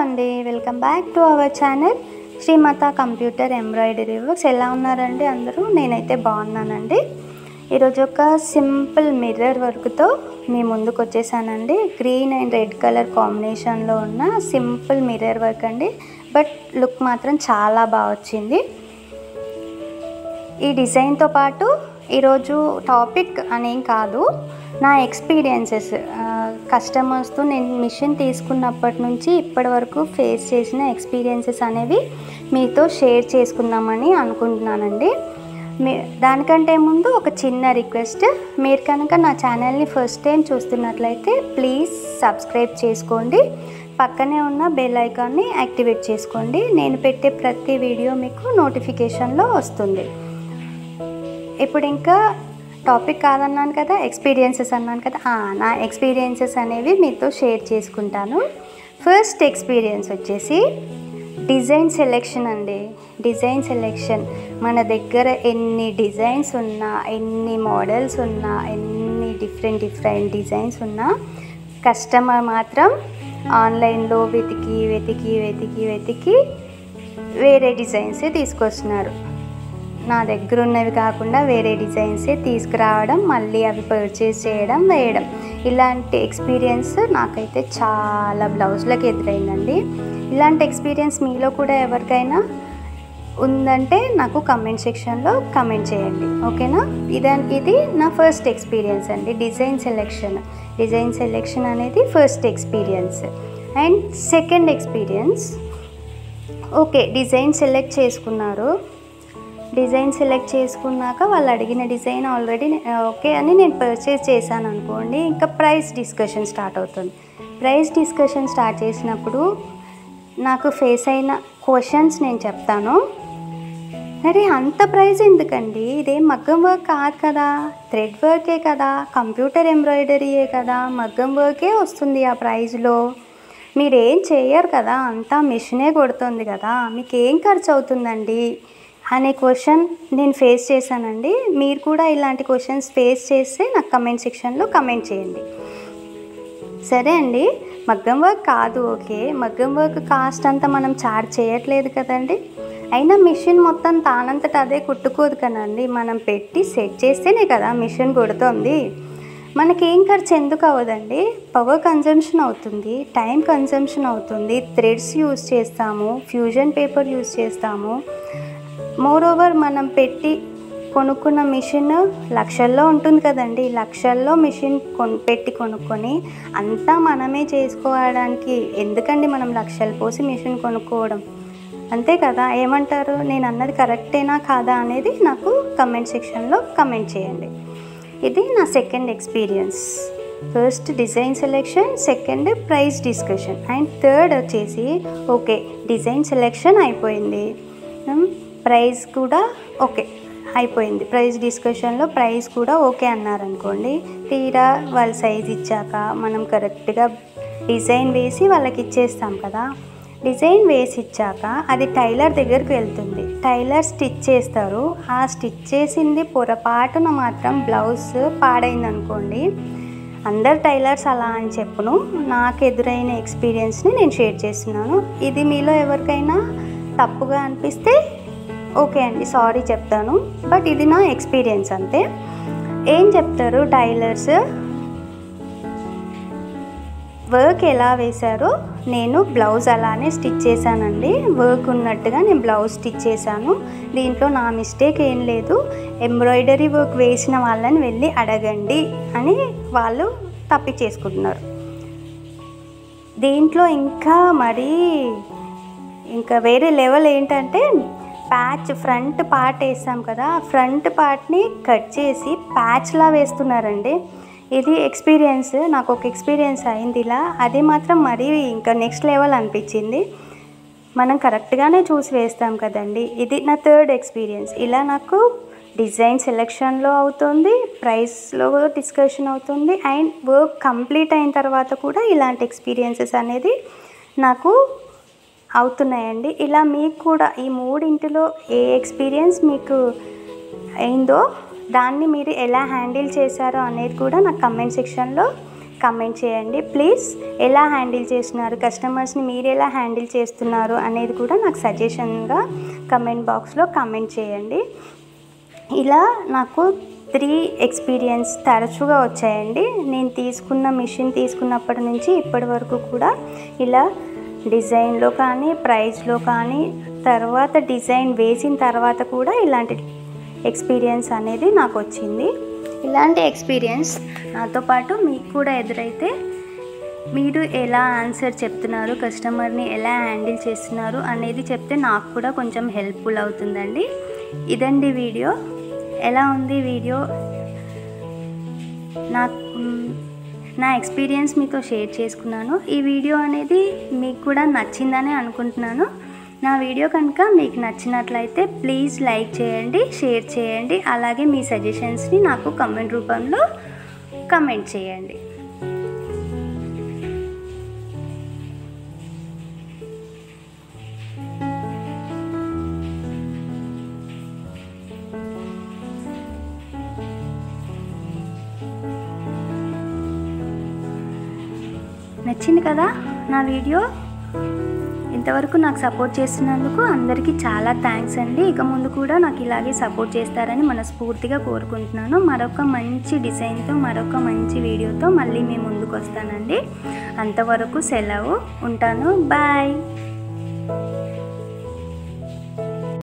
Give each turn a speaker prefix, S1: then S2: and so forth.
S1: అండి welcome back to our channel Srimata computer embroidery works ఎలా ఉన్నారండి అందరూ నేనైతే బాగున్నానండి ఈరోజు ఒక సింపుల్ మిర్రర్ వర్క్తో మీ ముందుకు వచ్చేసానండి గ్రీన్ అండ్ రెడ్ కలర్ కాంబినేషన్లో ఉన్న సింపుల్ మిర్రర్ వర్క్ అండి బట్ లుక్ మాత్రం చాలా బాగా వచ్చింది ఈ డిజైన్తో పాటు ఈరోజు టాపిక్ అనేం కాదు నా ఎక్స్పీరియన్సెస్ కస్టమర్స్తో నేను మిషన్ తీసుకున్నప్పటి నుంచి ఇప్పటి వరకు ఫేస్ చేసిన ఎక్స్పీరియన్సెస్ అనేవి మీతో షేర్ చేసుకుందామని అనుకుంటున్నానండి మీ దానికంటే ముందు ఒక చిన్న రిక్వెస్ట్ మీరు కనుక నా ఛానల్ని ఫస్ట్ టైం చూస్తున్నట్లయితే ప్లీజ్ సబ్స్క్రైబ్ చేసుకోండి పక్కనే ఉన్న బెల్ ఐకాన్ని యాక్టివేట్ చేసుకోండి నేను పెట్టే ప్రతి వీడియో మీకు నోటిఫికేషన్లో వస్తుంది ఇప్పుడు ఇంకా టాపిక్ కాదన్నాను కదా ఎక్స్పీరియన్సెస్ అన్నాను కదా ఆ, నా ఎక్స్పీరియన్సెస్ అనేవి మీతో షేర్ చేసుకుంటాను ఫస్ట్ ఎక్స్పీరియన్స్ వచ్చేసి డిజైన్ సెలెక్షన్ అండి డిజైన్ సెలెక్షన్ మన దగ్గర ఎన్ని డిజైన్స్ ఉన్నా ఎన్ని మోడల్స్ ఉన్నా ఎన్ని డిఫరెంట్ డిఫరెంట్ డిజైన్స్ ఉన్నా కస్టమర్ మాత్రం ఆన్లైన్లో వెతికి వెతికి వెతికి వెతికి వేరే డిజైన్సే తీసుకొస్తున్నారు నా దగ్గర ఉన్నవి కాకుండా వేరే డిజైన్సే తీసుకురావడం మళ్ళీ అవి పర్చేస్ చేయడం వేయడం ఇలాంటి ఎక్స్పీరియన్స్ నాకైతే చాలా బ్లౌజ్లకు ఎదురైందండి ఇలాంటి ఎక్స్పీరియన్స్ మీలో కూడా ఎవరికైనా ఉందంటే నాకు కమెంట్ సెక్షన్లో కమెంట్ చేయండి ఓకేనా ఇదే ఇది నా ఫస్ట్ ఎక్స్పీరియన్స్ అండి డిజైన్ సెలెక్షన్ డిజైన్ సెలెక్షన్ అనేది first experience and second experience okay design select చేసుకున్నారు డిజైన్ సెలెక్ట్ చేసుకున్నాక వాళ్ళు అడిగిన డిజైన్ ఆల్రెడీ ఓకే అని నేను పర్చేస్ చేశాను అనుకోండి ఇంకా ప్రైస్ డిస్కషన్ స్టార్ట్ అవుతుంది ప్రైస్ డిస్కషన్ స్టార్ట్ చేసినప్పుడు నాకు ఫేస్ అయిన క్వశ్చన్స్ నేను చెప్తాను అరే అంత ప్రైస్ ఎందుకండి ఇదేం మగ్గం వర్క్ కాదు కదా థ్రెడ్ వర్కే కదా కంప్యూటర్ ఎంబ్రాయిడరీయే కదా మగ్గం వర్కే వస్తుంది ఆ ప్రైస్లో మీరేం చేయరు కదా అంతా మిషనే కొడుతుంది కదా మీకు ఏం ఖర్చు అవుతుందండి అనే క్వశ్చన్ నేను ఫేస్ చేశానండి మీరు కూడా ఇలాంటి క్వశ్చన్స్ ఫేస్ చేస్తే నాకు కమెంట్ సెక్షన్లో కమెంట్ చేయండి సరే అండి మగ్గం వర్క్ కాదు ఓకే మగ్గం వర్క్ కాస్ట్ అంతా మనం చార్జ్ చేయట్లేదు కదండి అయినా మిషన్ మొత్తం తానంతట అదే కుట్టుకోదు కదండి మనం పెట్టి సెట్ చేస్తేనే కదా మిషన్ కొడుతోంది మనకేం ఖర్చు ఎందుకు అవ్వదండి పవర్ కన్జంప్షన్ అవుతుంది టైం కన్జంప్షన్ అవుతుంది థ్రెడ్స్ యూస్ చేస్తాము ఫ్యూజన్ పేపర్ యూస్ చేస్తాము మోర్ ఓవర్ మనం పెట్టి కొనుక్కున్న మిషన్ లక్షల్లో ఉంటుంది కదండి లక్షల్లో మిషన్ కొను పెట్టి కొనుక్కొని అంతా మనమే చేసుకోవడానికి ఎందుకండి మనం లక్షలు పోసి మిషన్ కొనుక్కోవడం అంతే కదా ఏమంటారు నేను అన్నది కరెక్టేనా కాదా అనేది నాకు కమెంట్ సెక్షన్లో కమెంట్ చేయండి ఇది నా second experience first design selection second price discussion and third వచ్చేసి ఓకే డిజైన్ సెలెక్షన్ అయిపోయింది ప్రైస్ కూడా ఓకే అయిపోయింది ప్రైస్ డిస్కషన్లో ప్రైస్ కూడా ఓకే అన్నారనుకోండి తీరా వాళ్ళ సైజ్ ఇచ్చాక మనం కరెక్ట్గా డిజైన్ వేసి వాళ్ళకి ఇచ్చేస్తాం కదా డిజైన్ వేసి ఇచ్చాక అది టైలర్ దగ్గరికి వెళ్తుంది టైలర్ స్టిచ్ చేస్తారు ఆ స్టిచ్ చేసింది పొరపాటున మాత్రం బ్లౌజ్ పాడైంది అనుకోండి అందరు టైలర్స్ అలా అని చెప్పును నాకు ఎదురైన ఎక్స్పీరియన్స్ని నేను షేర్ చేస్తున్నాను ఇది మీలో ఎవరికైనా తప్పుగా అనిపిస్తే ఓకే అండి సారీ చెప్తాను బట్ ఇది నా ఎక్స్పీరియన్స్ అంతే ఏం చెప్తారు టైలర్స్ వర్క్ ఎలా వేశారో నేను బ్లౌజ్ అలానే స్టిచ్ చేశానండి వర్క్ ఉన్నట్టుగా నేను బ్లౌజ్ స్టిచ్ చేశాను దీంట్లో నా మిస్టేక్ ఏం లేదు ఎంబ్రాయిడరీ వర్క్ వేసిన వాళ్ళని వెళ్ళి అడగండి అని వాళ్ళు తప్పిచేసుకుంటున్నారు దీంట్లో ఇంకా మరీ ఇంకా వేరే లెవెల్ ఏంటంటే ప్యాచ్ ఫ్రంట్ పార్ట్ వేస్తాం కదా ఫ్రంట్ పార్ట్ని కట్ చేసి ప్యాచ్లా వేస్తున్నారండి ఇది ఎక్స్పీరియన్స్ నాకు ఒక ఎక్స్పీరియన్స్ అయింది ఇలా అది మాత్రం మరీ ఇంకా నెక్స్ట్ లెవెల్ అనిపించింది మనం కరెక్ట్గానే చూసి వేస్తాం కదండి ఇది నా థర్డ్ ఎక్స్పీరియన్స్ ఇలా నాకు డిజైన్ సెలెక్షన్లో అవుతుంది ప్రైస్లో డిస్కషన్ అవుతుంది అండ్ వర్క్ కంప్లీట్ అయిన తర్వాత కూడా ఇలాంటి ఎక్స్పీరియన్సెస్ అనేది నాకు అవుతున్నాయండి ఇలా మీకు కూడా ఈ మూడింటిలో ఏ ఎక్స్పీరియన్స్ మీకు అయిందో దాన్ని మీరు ఎలా హ్యాండిల్ చేశారో అనేది కూడా నాకు కమెంట్ సెక్షన్లో కమెంట్ చేయండి ప్లీజ్ ఎలా హ్యాండిల్ చేస్తున్నారు కస్టమర్స్ని మీరు ఎలా హ్యాండిల్ చేస్తున్నారు అనేది కూడా నాకు సజెషన్గా కమెంట్ బాక్స్లో కమెంట్ చేయండి ఇలా నాకు త్రీ ఎక్స్పీరియన్స్ తరచుగా వచ్చాయండి నేను తీసుకున్న మిషన్ తీసుకున్నప్పటి నుంచి ఇప్పటి వరకు కూడా ఇలా డిజైన్లో కానీ ప్రైస్లో కానీ తర్వాత డిజైన్ వేసిన తర్వాత కూడా ఇలాంటి ఎక్స్పీరియన్స్ అనేది నాకు వచ్చింది ఇలాంటి ఎక్స్పీరియన్స్ నాతో పాటు మీకు కూడా ఎదురైతే మీరు ఎలా ఆన్సర్ చెప్తున్నారు కస్టమర్ని ఎలా హ్యాండిల్ చేస్తున్నారు అనేది చెప్తే నాకు కూడా కొంచెం హెల్ప్ఫుల్ అవుతుందండి ఇదండి వీడియో ఎలా ఉంది వీడియో నాకు మ్, నా ఎక్స్పీరియన్స్ మీతో షేర్ చేసుకున్నాను ఈ వీడియో అనేది మీకు కూడా నచ్చిందని అనుకుంటున్నాను నా వీడియో కనుక మీకు నచ్చినట్లయితే ప్లీజ్ లైక్ చేయండి షేర్ చేయండి అలాగే మీ సజెషన్స్ని నాకు కమెంట్ రూపంలో కమెంట్ చేయండి నచ్చింది కదా నా వీడియో ఇంతవరకు నాకు సపోర్ట్ చేస్తున్నందుకు అందరికీ చాలా థ్యాంక్స్ అండి ఇక ముందు కూడా నాకు ఇలాగే సపోర్ట్ చేస్తారని మనస్ఫూర్తిగా కోరుకుంటున్నాను మరొక మంచి డిజైన్తో మరొక మంచి వీడియోతో మళ్ళీ మీ ముందుకు వస్తానండి అంతవరకు సెలవు ఉంటాను బాయ్